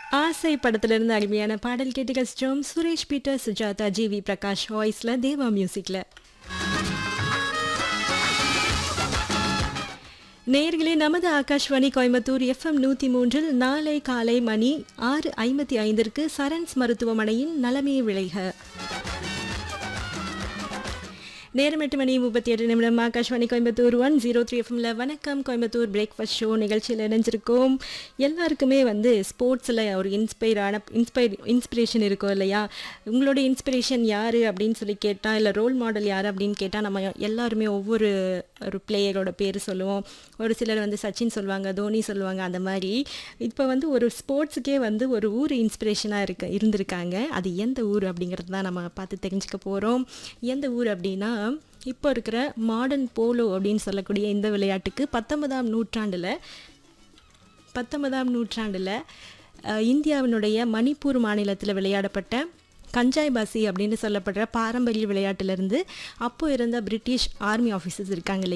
ஆசை படத்திலிருந்து அருமையான பாடல் கேட்டு கசிச்சோம் சுரேஷ் பீட்டர் சுஜாதா ஜி வி பிரகாஷ் வாய்ஸ்ல தேவா மியூசிக்ல நேர்களே நமது ஆகாஷ்வாணி கோயம்புத்தூர் எஃப்எம் நூற்றி மூன்றில் நாளை காலை மணி ஆறு ஐம்பத்தி ஐந்திற்கு சரண்ஸ் மருத்துவமனையின் நலமே விளைக நேரம் எட்டு மணி முப்பத்தி எட்டு நிமிடம் Akashvani Coimbatore one zero three எஃப்எம்ல வணக்கம் கோயம்புத்தூர் பிரேக்ஃபாஸ்ட் ஷோ நிகழ்ச்சியில் இணைஞ்சிருக்கோம் எல்லாருக்குமே வந்து ஸ்போர்ட்ஸில் ஒரு இன்ஸ்பைரான இன்ஸ்பைர் இன்ஸ்பிரேஷன் இருக்கும் இல்லையா உங்களோட இன்ஸ்பிரேஷன் யார் அப்படின்னு சொல்லி கேட்டால் இல்லை ரோல் மாடல் யார் அப்படின்னு கேட்டால் நம்ம எல்லாருமே ஒவ்வொரு ஒரு பிளேயரோட பேர் சொல்லுவோம் ஒரு சிலர் வந்து சச்சின் சொல்லுவாங்க தோனி சொல்லுவாங்க அந்த மாதிரி இப்போ வந்து ஒரு ஸ்போர்ட்ஸுக்கே வந்து ஒரு ஊர் இன்ஸ்பிரேஷனாக இருக்கு இருந்திருக்காங்க அது எந்த ஊர் அப்படிங்கிறது தான் நம்ம பார்த்து தெரிஞ்சுக்க போகிறோம் எந்த ஊர் அப்படின்னா இப்போ இருக்கிற மாடர்ன் போலோ அப்படின்னு சொல்லக்கூடிய இந்த விளையாட்டுக்கு பத்தொன்பதாம் நூற்றாண்டில் பத்தொன்பதாம் நூற்றாண்டில் அஹ், இந்தியாவினுடைய மணிப்பூர் மாநிலத்தில் விளையாடப்பட்ட கஞ்சாய் பாசி அப்படின்னு சொல்லப்படுற பாரம்பரிய விளையாட்டிலிருந்து அப்போ இருந்த பிரிட்டிஷ் ஆர்மி ஆஃபீஸர்ஸ் இருக்காங்க இல்லையா